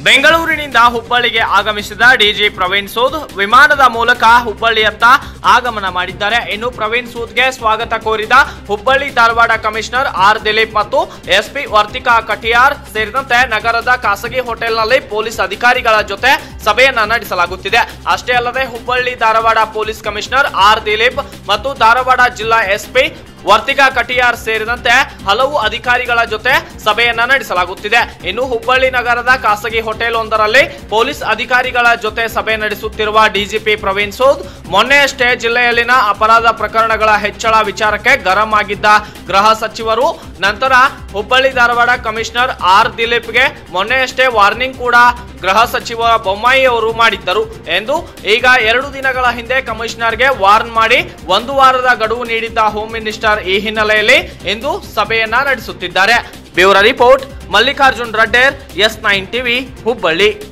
ಬೆಂಗಳೂರಿನಿಂದ ಹುಬ್ಬಳ್ಳಿಗೆ ಆಗಮಿಸಿದ ಡಿಜಿ ಪ್ರವೀಣ್ ಸೂದ್ ವಿಮಾನದ ಮೂಲಕ ಹುಬ್ಬಳ್ಳಿಯತ್ತ ಆಗಮನ ಮಾಡಿದ್ದಾರೆ ಇನ್ನು ಪ್ರವೀಣ್ ಸೂದ್ಗೆ ಸ್ವಾಗತ ಕೋರಿದ ಹುಬ್ಬಳ್ಳಿ ಧಾರವಾಡ ಕಮಿಷನರ್ ಆರ್ ದಿಲೀಪ್ ಮತ್ತು ಎಸ್ಪಿ ವರ್ತಿಕಾ ಕಟಿಯಾರ್ ಸೇರಿದಂತೆ ನಗರದ ಖಾಸಗಿ ಹೋಟೆಲ್ನಲ್ಲಿ ಪೊಲೀಸ್ ಅಧಿಕಾರಿಗಳ ಜೊತೆ ಸಭೆಯನ್ನ ನಡೆಸಲಾಗುತ್ತಿದೆ ಅಷ್ಟೇ ಅಲ್ಲದೆ Hubballi Dharwad police commissioner R Dileep ಮತ್ತು ಧಾರವಾಡ ಜಿಲ್ಲಾ ಎಸ್ಪಿ ವರ್ತಿಕಾ ಕಟಿಯಾರ್ ಸೇರಿದಂತೆ ಹಲವು ಅಧಿಕಾರಿಗಳ ಜೊತೆ ಸಭೆಯನ್ನ ನಡೆಸಲಾಗುತ್ತಿದೆ ಇನ್ನು ಹುಬ್ಬಳ್ಳಿ ನಗರದ ಖಾಸಗಿ ಹೋಟೆಲ್ ಒಂದರಲ್ಲಿ ಪೊಲೀಸ್ ಅಧಿಕಾರಿಗಳ ಜೊತೆ ಸಭೆ ನಡೆಸುತ್ತಿರುವ ಡಿಜಿಪಿ ಪ್ರವೀಣ್ ಸೂದ್ ಮೊನ್ನೆಯಷ್ಟೇ ಜಿಲ್ಲೆಯಲ್ಲಿನ ಅಪರಾಧ ಪ್ರಕರಣಗಳ ಹೆಚ್ಚಳ ವಿಚಾರಕ್ಕೆ ಗರಂ ಆಗಿದ್ದ ಗೃಹ ಸಚಿವರು ನಂತರ ಹುಬ್ಬಳ್ಳಿ ಧಾರವಾಡ ಕಮಿಷನರ್ ಆರ್ ದಿಲೀಪ್ಗೆ ಮೊನ್ನೆಯಷ್ಟೇ ವಾರ್ನಿಂಗ್ ಕೂಡ ಗೃಹ ಸಚಿವ ಬೊಮ್ಮಾಯಿ ಅವರು ಮಾಡಿದ್ದರು ಎಂದು ಈಗ ಎರಡು ದಿನಗಳ ಹಿಂದೆ ಕಮಿಷನರ್ಗೆ ವಾರ್ನ್ ಮಾಡಿ ಒಂದು ವಾರದ ಗಡುವು ನೀಡಿದ್ದ ಹೋಮ್ ಮಿನಿಸ್ಟರ್ ಈ ಹಿನ್ನೆಲೆಯಲ್ಲಿ ಇಂದು ಸಭೆಯನ್ನ ನಡೆಸುತ್ತಿದ್ದಾರೆ bureau report Mallikarjun Radder S nine TV Hubballi